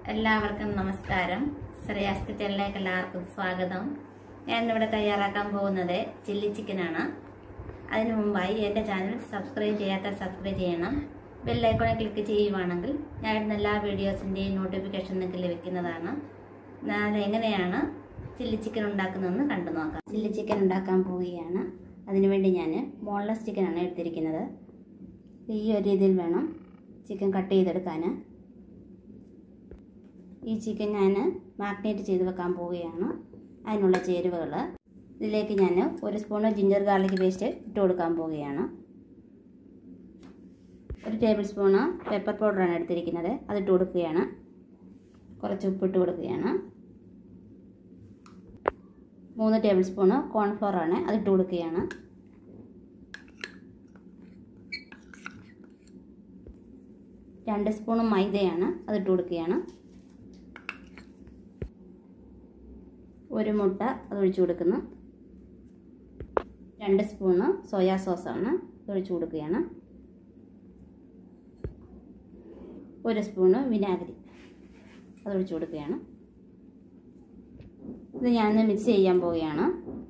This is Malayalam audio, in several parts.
എല്ലാവർക്കും നമസ്കാരം ശ്രേയാസ് കിച്ചണിലേക്ക് എല്ലാവർക്കും സ്വാഗതം ഞാൻ ഇവിടെ തയ്യാറാക്കാൻ പോകുന്നത് ചില്ലി ചിക്കനാണ് അതിനു മുമ്പായി എൻ്റെ ചാനൽ സബ്സ്ക്രൈബ് ചെയ്യാത്ത സബ്സ്ക്രൈബ് ചെയ്യണം ബെല്ലൈക്കോണെ ക്ലിക്ക് ചെയ്യുവാണെങ്കിൽ ഞാൻ ഇടുന്ന എല്ലാ വീഡിയോസിൻ്റെയും നോട്ടിഫിക്കേഷൻ നിങ്ങൾക്ക് ലഭിക്കുന്നതാണ് ഞാൻ എങ്ങനെയാണ് ചില്ലി ചിക്കൻ ഉണ്ടാക്കുന്നതെന്ന് കണ്ടു നോക്കാം ചില്ലി ചിക്കൻ ഉണ്ടാക്കാൻ പോവുകയാണ് അതിനുവേണ്ടി ഞാൻ ബോൺലെസ് ചിക്കനാണ് എടുത്തിരിക്കുന്നത് ഈ ഒരു രീതിയിൽ വേണം ചിക്കൻ കട്ട് ചെയ്തെടുക്കാൻ ഈ ചിക്കൻ ഞാൻ മാഗ്നേറ്റ് ചെയ്ത് വെക്കാൻ പോവുകയാണ് അതിനുള്ള ചേരുവകൾ ഇതിലേക്ക് ഞാൻ ഒരു സ്പൂണ് ജിഞ്ചർ ഗാർലിക് പേസ്റ്റ് ഇട്ട് കൊടുക്കാൻ പോവുകയാണ് ഒരു ടേബിൾ സ്പൂണ് പെപ്പർ പൗഡറാണ് എടുത്തിരിക്കുന്നത് അതിട്ട് കൊടുക്കുകയാണ് കുറച്ച് ഉപ്പിട്ട് കൊടുക്കുകയാണ് മൂന്ന് ടേബിൾ സ്പൂണ് കോൺഫ്ലോറാണ് അതിട്ട് കൊടുക്കുകയാണ് രണ്ട് സ്പൂണ് മൈദയാണ് അതിട്ട് കൊടുക്കുകയാണ് ഒരു മുട്ട അത് ഒഴിച്ചു കൊടുക്കുന്നു രണ്ട് സ്പൂണ് സോയാ സോസാണ് അത് ഒഴിച്ചു കൊടുക്കുകയാണ് ഒരു സ്പൂണ് വിനാഗിരി അത് ഒഴിച്ചു കൊടുക്കുകയാണ് ഇത് ഞാൻ മിക്സ് ചെയ്യാൻ പോവുകയാണ്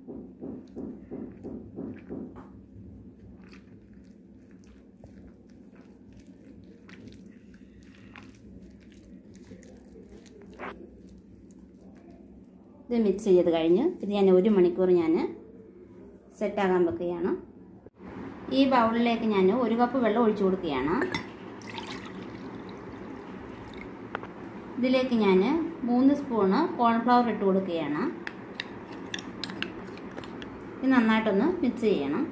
ഇത് മിക്സ് ചെയ്ത് കഴിഞ്ഞ് ഇത് ഞാൻ ഒരു മണിക്കൂർ ഞാൻ സെറ്റാകാൻ വെക്കുകയാണ് ഈ ബൗളിലേക്ക് ഞാൻ ഒരു കപ്പ് വെള്ളം ഒഴിച്ചു കൊടുക്കുകയാണ് ഇതിലേക്ക് ഞാൻ മൂന്ന് സ്പൂണ് കോൺഫ്ലവർ ഇട്ട് കൊടുക്കുകയാണ് ഇത് നന്നായിട്ടൊന്ന് മിക്സ് ചെയ്യണം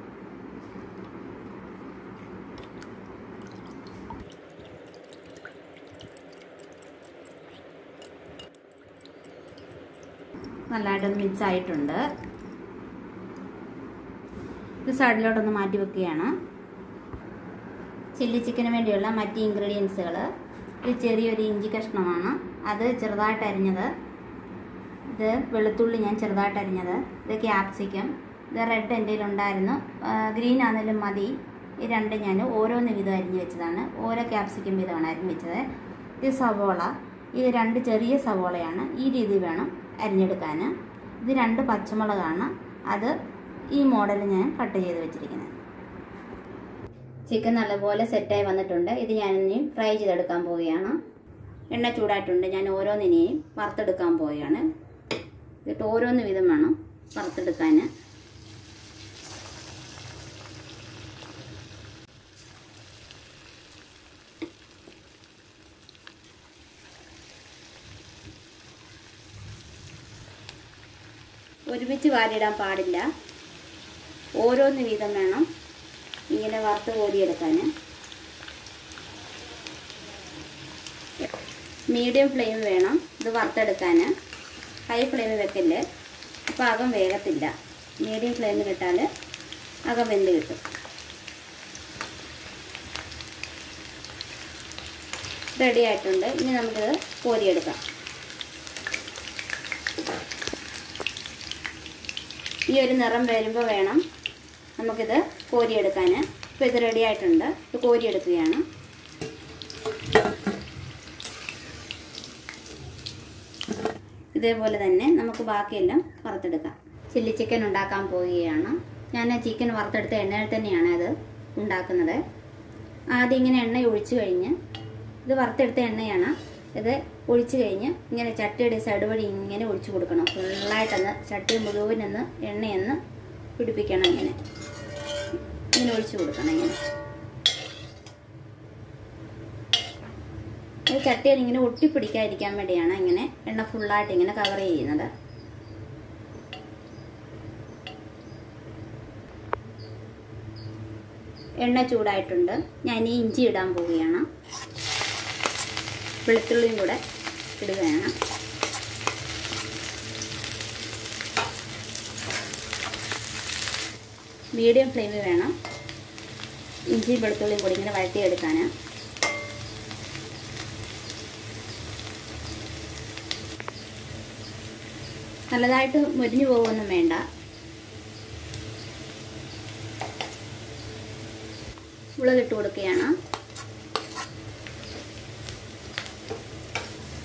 നല്ലതായിട്ടൊന്ന് മിക്സ് ആയിട്ടുണ്ട് ഇത് സൈഡിലോട്ടൊന്ന് മാറ്റി വെക്കുകയാണ് ചില്ലി ചിക്കന് വേണ്ടിയുള്ള മറ്റ് ഇൻഗ്രീഡിയൻസുകൾ ഇത് ചെറിയൊരു ഇഞ്ചി കഷ്ണമാണ് അത് ചെറുതായിട്ട് അരിഞ്ഞത് ഇത് വെളുത്തുള്ളി ഞാൻ ചെറുതായിട്ട് അരിഞ്ഞത് ഇത് ക്യാപ്സിക്കം ഇത് റെഡ് എൻ്റെ ഉണ്ടായിരുന്നു ഗ്രീൻ ആണെങ്കിലും മതി ഈ രണ്ട് ഞാൻ ഓരോന്ന് വിധം അരിഞ്ഞ് വെച്ചതാണ് ഓരോ ക്യാപ്സിക്കം വിധമാണ് അരിഞ്ഞ് വെച്ചത് ഇത് സവോള ഇത് രണ്ട് ചെറിയ സവോളയാണ് ഈ രീതി വേണം അരിഞ്ഞെടുക്കാൻ ഇത് രണ്ട് പച്ചമുളകാണ് അത് ഈ മോഡൽ ഞാൻ കട്ട് ചെയ്ത് വെച്ചിരിക്കുന്നത് ചിക്കൻ നല്ലപോലെ സെറ്റായി വന്നിട്ടുണ്ട് ഇത് ഞാൻ ഇനി ഫ്രൈ ചെയ്തെടുക്കാൻ പോവുകയാണ് എണ്ണ ചൂടായിട്ടുണ്ട് ഞാൻ ഓരോന്നിനെയും വറുത്തെടുക്കാൻ പോവുകയാണ് എന്നിട്ട് ഓരോന്ന് വിധം വേണം വറുത്തെടുക്കാൻ ഒരുമിച്ച് വാരിയിടാൻ പാടില്ല ഓരോന്ന് വീതം വേണം ഇങ്ങനെ വറുത്ത് കോരിയെടുക്കാൻ മീഡിയം ഫ്ലെയിം വേണം ഇത് വറുത്തെടുക്കാൻ ഹൈ ഫ്ലെയിമിൽ വെക്കല്ലേ അപ്പോൾ അകം വേഗത്തില്ല മീഡിയം ഫ്ലെയിമിൽ ഇട്ടാൽ അകം വെന്ത് കിട്ടും റെഡി ആയിട്ടുണ്ട് ഇനി നമുക്കിത് കോരിയെടുക്കാം ഈ ഒരു നിറം വരുമ്പോൾ വേണം നമുക്കിത് കോരിയെടുക്കാൻ ഇപ്പോൾ ഇത് റെഡി ആയിട്ടുണ്ട് ഇത് കോരിയെടുക്കുകയാണ് ഇതേപോലെ തന്നെ നമുക്ക് ബാക്കിയെല്ലാം വറുത്തെടുക്കാം ചില്ലി ചിക്കൻ ഉണ്ടാക്കാൻ പോവുകയാണ് ഞാൻ ചിക്കൻ വറുത്തെടുത്ത എണ്ണയിൽ തന്നെയാണ് അത് ഉണ്ടാക്കുന്നത് ആദ്യം ഇങ്ങനെ എണ്ണ ഒഴിച്ചു കഴിഞ്ഞ് ഇത് വറുത്തെടുത്ത എണ്ണയാണ് ഇത് ഒഴിച്ചു കഴിഞ്ഞ് ഇങ്ങനെ ചട്ടിയുടെ സൈഡ് വഴി ഇങ്ങനെ ഒഴിച്ചു കൊടുക്കണം ഫുള്ളായിട്ടൊന്ന് ചട്ടി മുഴുവനൊന്ന് എണ്ണയൊന്ന് പിടിപ്പിക്കണം ഇങ്ങനെ ഇങ്ങനെ ഒഴിച്ചു കൊടുക്കണം ഇങ്ങനെ ഈ ചട്ടിയിൽ ഇങ്ങനെ ഒട്ടിപ്പിടിക്കാതിരിക്കാൻ വേണ്ടിയാണ് ഇങ്ങനെ എണ്ണ ഫുള്ളായിട്ട് ഇങ്ങനെ കവർ ചെയ്യുന്നത് എണ്ണ ചൂടായിട്ടുണ്ട് ഞാൻ ഈ ഇഞ്ചി ഇടാൻ പോവുകയാണ് വെളുത്തുള്ളിയും കൂടെ ഇടുകയാണ് മീഡിയം ഫ്ലെയിമിൽ വേണം ഇഞ്ചിയും വെളുത്തുള്ളിയും കൂടി ഇങ്ങനെ വഴറ്റിയെടുക്കാൻ നല്ലതായിട്ട് മുരിഞ്ഞു പോകുമൊന്നും വേണ്ട മുളകിട്ട് കൊടുക്കുകയാണ്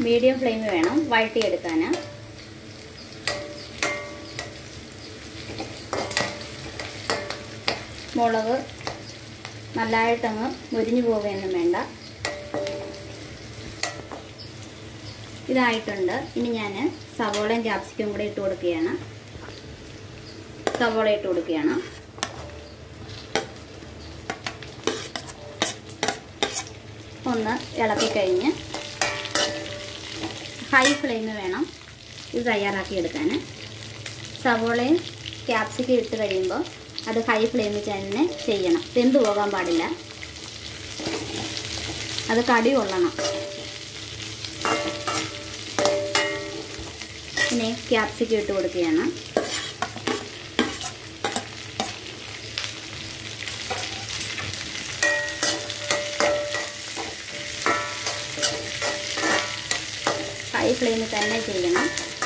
മീഡിയം ഫ്ലെയിം വേണം വഴട്ടിയെടുക്കാൻ മുളക് നല്ലതായിട്ടങ്ങ് മുരിഞ്ഞു പോവുകയൊന്നും വേണ്ട ഇതായിട്ടുണ്ട് ഇനി ഞാൻ സവോളയും ക്യാപ്സിക്കും കൂടെ ഇട്ട് കൊടുക്കുകയാണ് സവോള ഇട്ട് കൊടുക്കുകയാണ് ഒന്ന് ഇളക്കി കഴിഞ്ഞ് ഹൈ ഫ്ലെയിം വേണം ഇത് തയ്യാറാക്കി എടുക്കാൻ സവോളയും ക്യാപ്സിക്കും ഇട്ട് കഴിയുമ്പോൾ അത് ഹൈ ഫ്ലെയിമിൽ തന്നെ ചെയ്യണം വെന്ത് പോകാൻ പാടില്ല അത് കടി കൊള്ളണം പിന്നെ ക്യാപ്സിക്കം ഇട്ട് കൊടുക്കുകയാണ് ഹൈ ഫ്ലെയിമിൽ തന്നെ ചെയ്യണം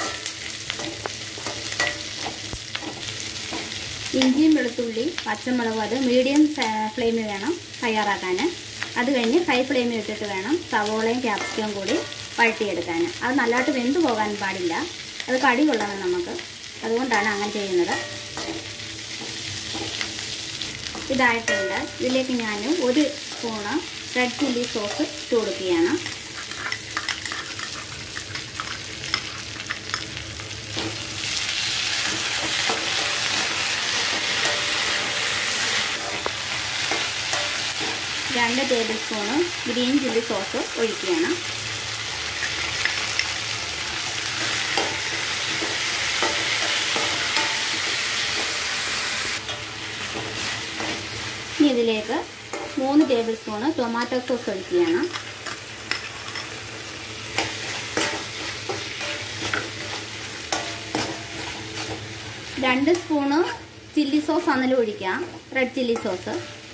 ഇഞ്ചിയും വെളുത്തുള്ളി പച്ചമുളകും അത് മീഡിയം ഫ്ലെയിമിൽ വേണം തയ്യാറാക്കാൻ അത് കഴിഞ്ഞ് ഹൈ ഫ്ലെയിമിൽ ഇട്ടിട്ട് വേണം സവോളയും ക്യാപ്സിക്കവും കൂടി വഴട്ടിയെടുക്കാൻ അത് നല്ലതായിട്ട് വെന്ത് പോകാൻ പാടില്ല അത് കടി കൊള്ളണം നമുക്ക് അതുകൊണ്ടാണ് അങ്ങനെ ചെയ്യുന്നത് ഇതായിട്ടുണ്ട് ഇതിലേക്ക് ഞാൻ ഒരു സ്പൂണ് റെഡ് ചില്ലി സോസ് ഇട്ട് കൊടുക്കുകയാണ് രണ്ട് table spoon green chilli sauce ഒഴിക്കുകയാണ് ഇനി ഇതിലേക്ക് മൂന്ന് ടേബിൾ സ്പൂണ് ടൊമാറ്റോ സോസ് ഒഴിക്കുകയാണ് രണ്ട് സ്പൂണ് ചില്ലി സോസ് അന്നലും ഒഴിക്കാം റെഡ് ചില്ലി സോസ്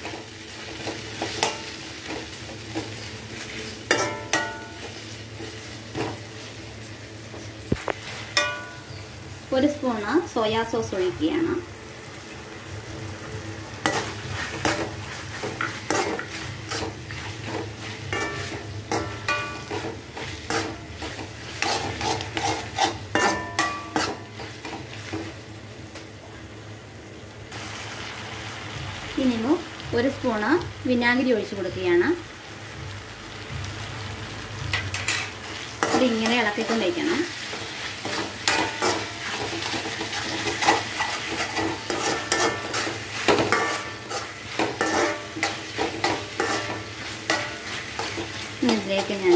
ഒരു സ്പൂണ് സോയാ സോസ് ഒഴിക്കുകയാണ് ഇനി ഒരു സ്പൂണ് വിനാഗിരി ഒഴിച്ചു കൊടുക്കുകയാണ് ഇതിങ്ങനെ ഇളക്കിക്കൊണ്ടിരിക്കണം ഇനി ഇതിലേക്ക് ഞാൻ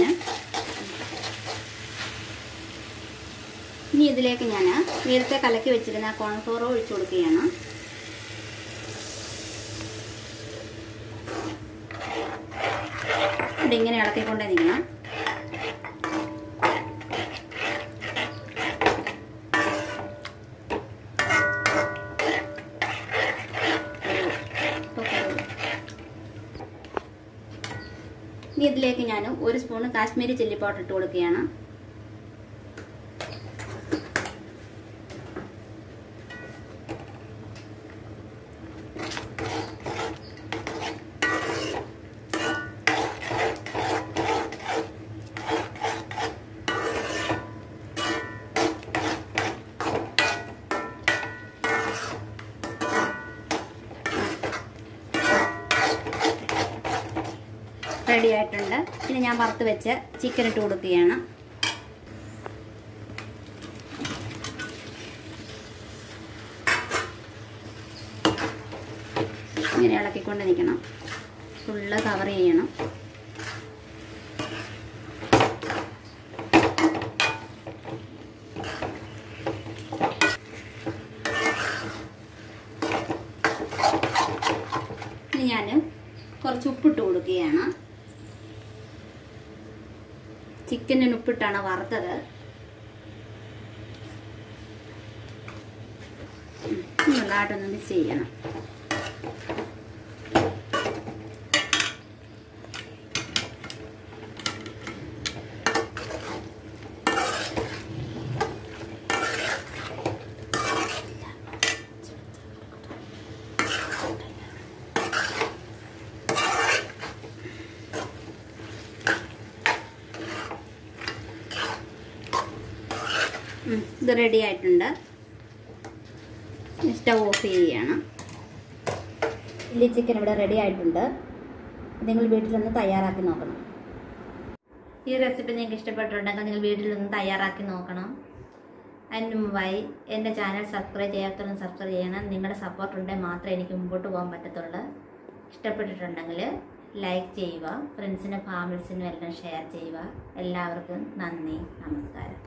ഇനി ഇതിലേക്ക് ഞാൻ നേരത്തെ കലക്കി വെച്ചിരുന്ന കോൺഫ്ലോർ ഒഴിച്ചു കൊടുക്കുകയാണ് ഇതിങ്ങനെ ഇളക്കിക്കൊണ്ടേ നിൽക്കണം ഇനി ഇതിലേക്ക് ഞാൻ ഒരു സ്പൂണ് കാശ്മീരി ചില്ലി പൗഡർ ഇട്ട് കൊടുക്കുകയാണ് റെഡി ആയിട്ടുണ്ട് ഇനി ഞാൻ വറുത്ത് വെച്ച് ചിക്കൻ ഇട്ട് കൊടുക്കുകയാണ് ഇങ്ങനെ ഇളക്കിക്കൊണ്ട് നിൽക്കണം ഫുള്ള് കവർ ചെയ്യണം ഇനി ഞാൻ കുറച്ച് ഉപ്പിട്ട് കൊടുക്കുകയാണ് ചിക്കനിന് ഉപ്പിട്ടാണ് വറുത്തത് ഉം, നല്ലതായിട്ടൊന്ന് മിക്സ് ചെയ്യണം ഉം, ഇത് റെഡി ആയിട്ടുണ്ട് സ്റ്റവ് ഓഫ് ചെയ്യുകയാണ് ചില്ലി ചിക്കൻ ഇവിടെ റെഡി ആയിട്ടുണ്ട് നിങ്ങൾ വീട്ടിലൊന്ന് തയ്യാറാക്കി നോക്കണം ഈ റെസിപ്പി നിങ്ങൾക്ക് ഇഷ്ടപ്പെട്ടിട്ടുണ്ടെങ്കിൽ നിങ്ങൾ വീട്ടിലൊന്ന് തയ്യാറാക്കി നോക്കണം അതിന് മുമ്പായി എൻ്റെ ചാനൽ സബ്സ്ക്രൈബ് ചെയ്യാത്തവരും സബ്സ്ക്രൈബ് ചെയ്യണം നിങ്ങളുടെ സപ്പോർട്ട് ഉണ്ടെങ്കിൽ മാത്രമേ എനിക്ക് മുമ്പോട്ട് പോകാൻ പറ്റത്തുള്ളൂ ഇഷ്ടപ്പെട്ടിട്ടുണ്ടെങ്കിൽ ലൈക്ക് ചെയ്യുക ഫ്രണ്ട്സിനും ഫാമിലീസിനും എല്ലാം ഷെയർ ചെയ്യുക എല്ലാവർക്കും നന്ദി നമസ്കാരം